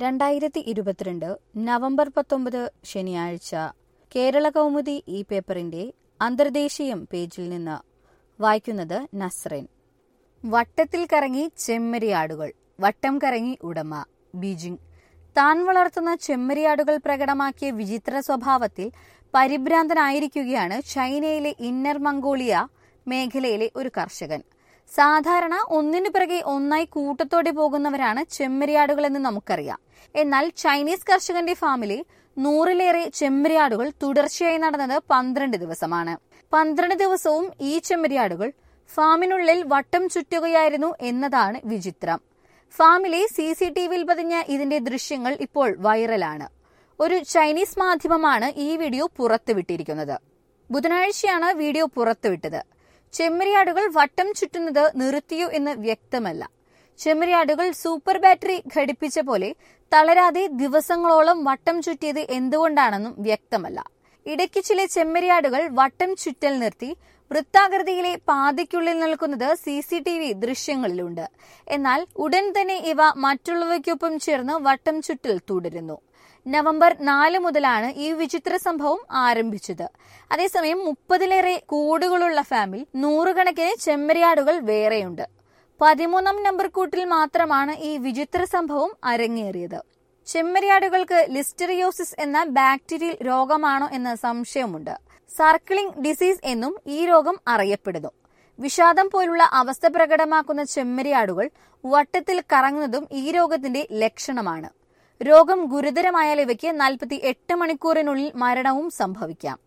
രണ്ടായിരത്തി ഇരുപത്തിരണ്ട് നവംബർ പത്തൊമ്പത് ശനിയാഴ്ച കേരള കൗമുദി ഈ പേപ്പറിന്റെ അന്തർദേശീയം പേജിൽ നിന്ന് വായിക്കുന്നത് നസ്രൻ വട്ടത്തിൽ കറങ്ങി ചെമ്മരിയാടുകൾ വട്ടം കറങ്ങി ഉടമ ബീജിംഗ് താൻ വളർത്തുന്ന ചെമ്മരിയാടുകൾ പ്രകടമാക്കിയ വിചിത്ര സ്വഭാവത്തിൽ പരിഭ്രാന്തനായിരിക്കുകയാണ് ചൈനയിലെ ഇന്നർ മംഗോളിയ മേഖലയിലെ ഒരു കർഷകൻ സാധാരണ ഒന്നിനു പിറകെ ഒന്നായി കൂട്ടത്തോടെ പോകുന്നവരാണ് ചെമ്മരിയാടുകൾ എന്ന് നമുക്കറിയാം എന്നാൽ ചൈനീസ് കർഷകന്റെ ഫാമിലെ നൂറിലേറെ ചെമ്മരിയാടുകൾ തുടർച്ചയായി നടന്നത് പന്ത്രണ്ട് ദിവസമാണ് പന്ത്രണ്ട് ദിവസവും ഈ ചെമ്മരിയാടുകൾ ഫാമിനുള്ളിൽ വട്ടം ചുറ്റുകയായിരുന്നു എന്നതാണ് വിചിത്രം ഫാമിലെ സി സി ടി വിയിൽ പതിഞ്ഞ ഇതിന്റെ ദൃശ്യങ്ങൾ ഇപ്പോൾ വൈറലാണ് ഒരു ചൈനീസ് മാധ്യമമാണ് ഈ വീഡിയോ പുറത്തുവിട്ടിരിക്കുന്നത് ബുധനാഴ്ചയാണ് വീഡിയോ പുറത്തുവിട്ടത് ചെമ്മരിയാടുകൾ വട്ടം ചുറ്റുന്നത് നിർത്തിയോ എന്ന് വ്യക്തമല്ല ചെമ്മരിയാടുകൾ സൂപ്പർ ബാറ്ററി ഘടിപ്പിച്ച പോലെ തളരാതെ ദിവസങ്ങളോളം വട്ടം ചുറ്റിയത് എന്തുകൊണ്ടാണെന്നും വ്യക്തമല്ല ഇടയ്ക്ക് ചില ചെമ്മരിയാടുകൾ വട്ടം ചുറ്റൽ നിർത്തി വൃത്താകൃതിയിലെ പാതയ്ക്കുള്ളിൽ നിൽക്കുന്നത് സി സി ടി വി ദൃശ്യങ്ങളിലുണ്ട് എന്നാൽ ഉടൻ തന്നെ ഇവ മറ്റുള്ളവയ്ക്കൊപ്പം ചേർന്ന് വട്ടം ചുറ്റൽ തുടരുന്നു നവംബർ നാല് മുതലാണ് ഈ വിചിത്ര സംഭവം ആരംഭിച്ചത് അതേസമയം മുപ്പതിലേറെ കൂടുകളുള്ള ഫാമിൽ നൂറുകണക്കിന് ചെമ്മരിയാടുകൾ വേറെയുണ്ട് പതിമൂന്നാം നമ്പർ കൂട്ടിൽ മാത്രമാണ് ഈ വിചിത്ര സംഭവം അരങ്ങേറിയത് ചെമ്മരിയാടുകൾക്ക് ലിസ്റ്ററിയോസിസ് എന്ന ബാക്ടീരിയൽ രോഗമാണോ എന്ന സംശയമുണ്ട് സർക്കിളിംഗ് ഡിസീസ് എന്നും ഈ രോഗം അറിയപ്പെടുന്നു വിഷാദം പോലുള്ള അവസ്ഥ പ്രകടമാക്കുന്ന ചെമ്മരിയാടുകൾ വട്ടത്തിൽ കറങ്ങുന്നതും ഈ രോഗത്തിന്റെ ലക്ഷണമാണ് രോഗം ഗുരുതരമായാൽ ഇവയ്ക്ക് നാൽപ്പത്തി എട്ട് മണിക്കൂറിനുള്ളിൽ മരണവും സംഭവിക്കാം